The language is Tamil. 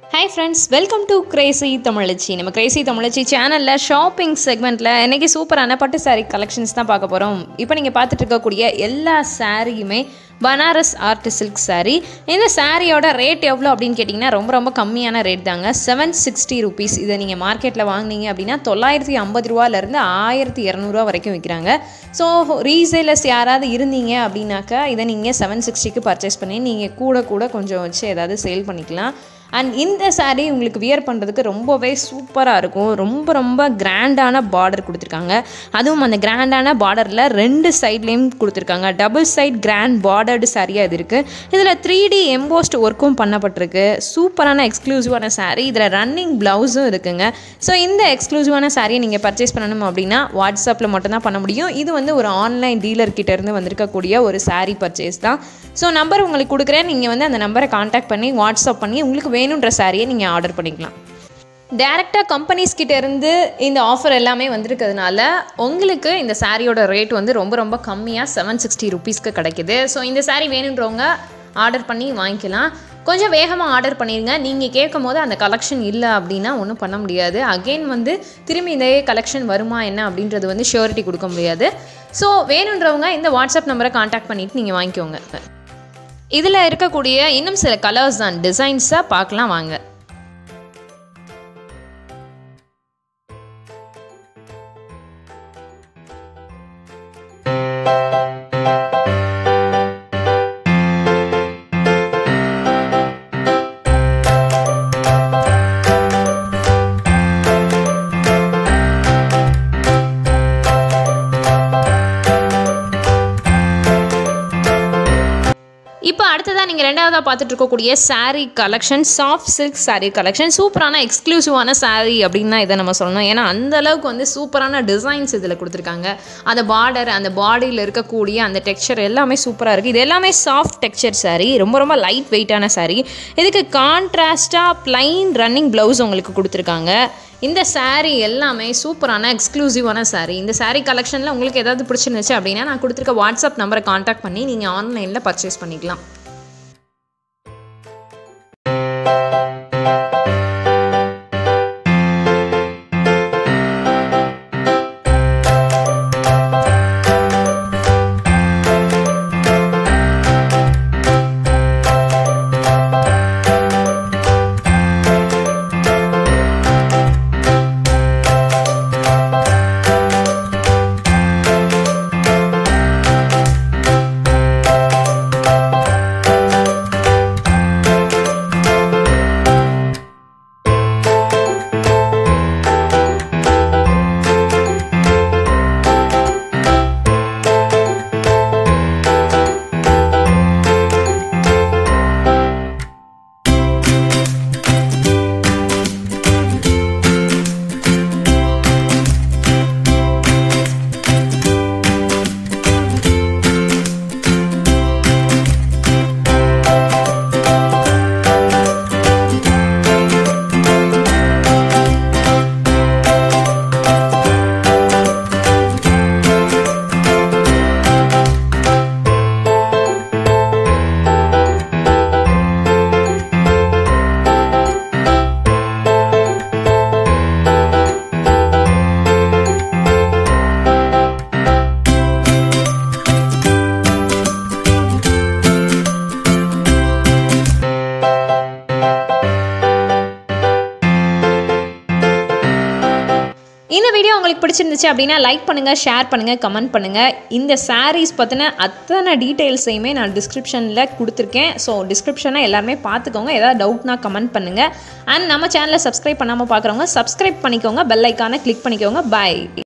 hi friends welcome to crazy Tamizhachi நம்ம கிரேசி தமிழச்சி சேனலில் ஷாப்பிங் செக்மெண்ட்டில் இன்றைக்கி சூப்பரான பட்டு saree கலெக்ஷன்ஸ் தான் பார்க்க போகிறோம் இப்போ நீங்கள் பார்த்துட்டு இருக்கக்கூடிய எல்லா சாரியுமே பனாரஸ் ஆர்ட் சில்க் saree இந்த சாரியோட ரேட் எவ்வளோ அப்படின்னு கேட்டிங்கன்னா ரொம்ப ரொம்ப கம்மியான ரேட் தாங்க செவன் சிக்ஸ்டி ருபீஸ் இதை நீங்கள் மார்க்கெட்டில் வாங்குனீங்க அப்படின்னா தொள்ளாயிரத்தி ஐம்பது ரூபாலேருந்து ஆயிரத்தி இரநூறுவா வரைக்கும் விற்கிறாங்க ஸோ ரீசேலர்ஸ் யாராவது இருந்தீங்க அப்படின்னாக்கா இதை நீங்கள் செவன் சிக்ஸ்டிக்கு பர்ச்சேஸ் பண்ணி நீங்கள் கூட கூட கொஞ்சம் வச்சு ஏதாவது சேல் பண்ணிக்கலாம் அண்ட் இந்த saree உங்களுக்கு வியர் பண்ணுறதுக்கு ரொம்பவே சூப்பராக இருக்கும் ரொம்ப ரொம்ப கிராண்டான பார்டர் கொடுத்துருக்காங்க அதுவும் அந்த கிராண்டான பார்டரில் ரெண்டு சைட்லேயும் கொடுத்துருக்காங்க டபுள் சைட் கிராண்ட் பார்டர்டு சாரியாக இது இருக்குது இதில் த்ரீ டி எம்போஸ்ட் ஒர்க்கும் பண்ணப்பட்டிருக்கு சூப்பரான எக்ஸ்க்ளூசிவான saree இதில் ரன்னிங் ப்ளவுஸும் இருக்குங்க ஸோ இந்த எக்ஸ்க்ளூசிவான சாரியை நீங்கள் பர்ச்சேஸ் பண்ணணும் அப்படின்னா வாட்ஸ்அப்பில் மட்டும்தான் பண்ண முடியும் இது வந்து ஒரு ஆன்லைன் டீலர் கிட்ட இருந்து வந்திருக்கக்கூடிய ஒரு saree பர்ச்சேஸ் தான் ஸோ நம்பர் உங்களுக்கு கொடுக்குறேன் நீங்கள் வந்து அந்த நம்பரை காண்டாக்ட் பண்ணி வாட்ஸ்அப் பண்ணி உங்களுக்கு வேணுன்ற சாரியை நீங்கள் ஆர்டர் பண்ணிக்கலாம் டேரெக்டாக கம்பெனிஸ் கிட்ட இருந்து இந்த ஆஃபர் எல்லாமே வந்திருக்கிறதுனால உங்களுக்கு இந்த சாரியோட ரேட் வந்து ரொம்ப ரொம்ப கம்மியாக செவன் சிக்ஸ்டி ருபீஸ்க்கு கிடைக்குது ஸோ இந்த சாரீ வேணுன்றவங்க ஆர்டர் பண்ணி வாங்கிக்கலாம் கொஞ்சம் வேகமாக ஆர்டர் பண்ணிடுங்க நீங்கள் கேட்கும் போது அந்த கலெக்ஷன் இல்லை அப்படின்னா ஒன்றும் பண்ண முடியாது அகெயின் வந்து திரும்பி இதே கலெக்ஷன் வருமா என்ன அப்படின்றது வந்து ஷியோரிட்டி கொடுக்க முடியாது ஸோ வேணுன்றவங்க இந்த வாட்ஸ்அப் நம்பரை காண்டாக்ட் பண்ணிவிட்டு நீங்கள் வாங்கிக்கோங்க இதில் இருக்கக்கூடிய இன்னும் சில கலர்ஸ் அண்ட் டிசைன்ஸை பார்க்கலாம் வாங்க இப்போ அடுத்ததாக நீங்கள் ரெண்டாவதாக பார்த்துட்டு இருக்கக்கூடிய saree collection soft silk saree collection சூப்பரான எக்ஸ்க்ளூசிவான saree அப்படின்னு தான் இதை நம்ம சொல்லணும் ஏன்னா அந்த அளவுக்கு வந்து சூப்பரான டிசைன்ஸ் இதில் கொடுத்துருக்காங்க அந்த பார்டர் அந்த பாடியில் இருக்கக்கூடிய அந்த டெக்ஸ்சர் எல்லாமே சூப்பராக இருக்குது இது எல்லாமே சாஃப்ட் டெக்ஸ்சர் saree ரொம்ப ரொம்ப லைட் வெயிட்டான saree இதுக்கு கான்ட்ராஸ்டாக ப்ளைன் ரன்னிங் ப்ளவுஸ் உங்களுக்கு கொடுத்துருக்காங்க இந்த saree எல்லாமே சூப்பரான எக்ஸ்க்ளூசிவான saree இந்த saree கலெக்ஷனில் உங்களுக்கு ஏதாவது பிடிச்சிருந்துச்சு அப்படின்னா நான் கொடுத்துருக்க வாட்ஸ்அப் நம்பரை காண்டாக்ட் பண்ணி நீங்கள் ஆன்லைனில் பர்ச்சேஸ் பண்ணிக்கலாம் இந்த வீடியோ உங்களுக்கு பிடிச்சிருந்துச்சு அப்படின்னா லைக் பண்ணுங்கள் ஷேர் பண்ணுங்கள் கமெண்ட் பண்ணுங்கள் இந்த சாரீஸ் பற்றின அத்தனை டீட்டெயில்ஸையுமே நான் டிஸ்கிரிப்ஷனில் கொடுத்துருக்கேன் ஸோ டிஸ்கிரிப்ஷனை எல்லாருமே பார்த்துக்கோங்க ஏதாவது டவுட்னா கமெண்ட் பண்ணுங்கள் அண்ட் நம்ம சேனலை சப்ஸ்கிரைப் பண்ணாமல் பார்க்குறவங்க சப்ஸ்கிரைப் பண்ணிக்கோங்க பெல் ஐக்கானை கிளிக் பண்ணிக்கோங்க பாய்